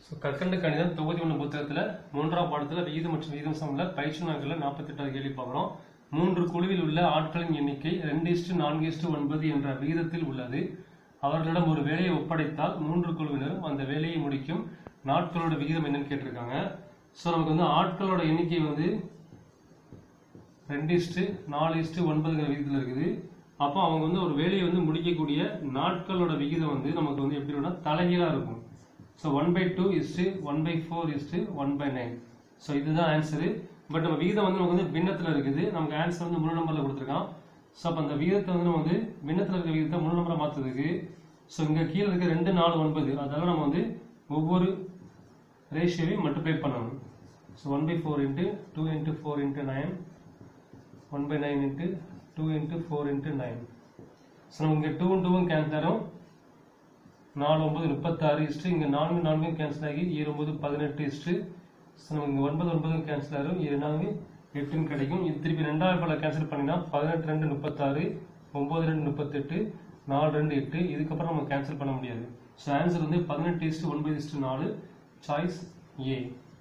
so கற்கண்டு கணிதம் தொகுதி ஒன்று புத்தகத்தில் மூன்றாம் பாடத்தில் விகிதம் மற்றும் விகிதம் சமல பயிற்சி நாட்களில் நாற்பத்தெட்டாவது கேள்வி பார்க்குறோம் மூன்று குழுவில் உள்ள ஆட்களின் எண்ணிக்கை ரெண்டு இஸ்டு நான்கு இஸ்டு ஒன்பது என்ற விகிதத்தில் உள்ளது அவர்களிடம் ஒரு வேலையை ஒப்படைத்தால் மூன்று குழுவினரும் அந்த வேலையை முடிக்கும் நாட்களோட விகிதம் என்னன்னு கேட்டிருக்காங்க ஸோ நமக்கு வந்து ஆட்களோட எண்ணிக்கை வந்து ரெண்டு இஸ்டு நாலு இஸ்டு ஒன்பதுங்கிற விகிதத்தில் இருக்குது அப்போ அவங்க வந்து ஒரு வேலையை வந்து முடிக்கக்கூடிய நாட்களோட விகிதம் வந்து நமக்கு வந்து எப்படி இருக்கும்னா தலைகீழாக இருக்கும் so one by two is to one by four is to one by nine so இதுதான் ஆன்சரு பட் நம்ம விகிதம் வந்து நமக்கு வந்து பின்னத்தில் இருக்குது நமக்கு ஆன்சர் வந்து முழு நம்பரில் கொடுத்துருக்கான் ஸோ அப்போ அந்த விகிதத்தை வந்து நம்ம வந்து பின்னத்தில் இருக்க விகிதத்தை முழு நம்பரை மாற்றுறதுக்கு ஸோ இங்கே கீழே இருக்க ரெண்டு நாலு ஒன்பது அதெல்லாம் நம்ம வந்து ஒவ்வொரு ரேஷியோவையும் மல்டிப்ளை பண்ணணும் so one by four into two into four into nine one by nine into two into four into nine so நம்ம இங்கே டூ டூவும் கேன்சல் ஆகும் நாலு ஒன்பது முப்பத்தாறு இஸ்ட்டு இங்கே நான்கு நான்கும் கேன்சல் ஆகி ஏழு ஒன்பது பதினெட்டு இஸ்ட்டு ஸோ நமக்கு இங்கே ஒன்பது ஒன்பதும் கேன்சல் ஆகும் ஏழு நான்கு எட்டுன்னு கிடைக்கும் இது திருப்பி ரெண்டாவது பல கேன்சல் பண்ணினா பதினெட்டு ரெண்டு முப்பத்தாறு ஒம்பது ரெண்டு முப்பத்தெட்டு நாலு ரெண்டு எட்டு இதுக்கப்புறம் நம்ம கேன்சல் பண்ண முடியாது ஸோ ஆன்சர் வந்து பதினெட்டு இஸ்ட்டு ஒன்பது இஸ்ட்டு நாலு சாய்ஸ் ஏ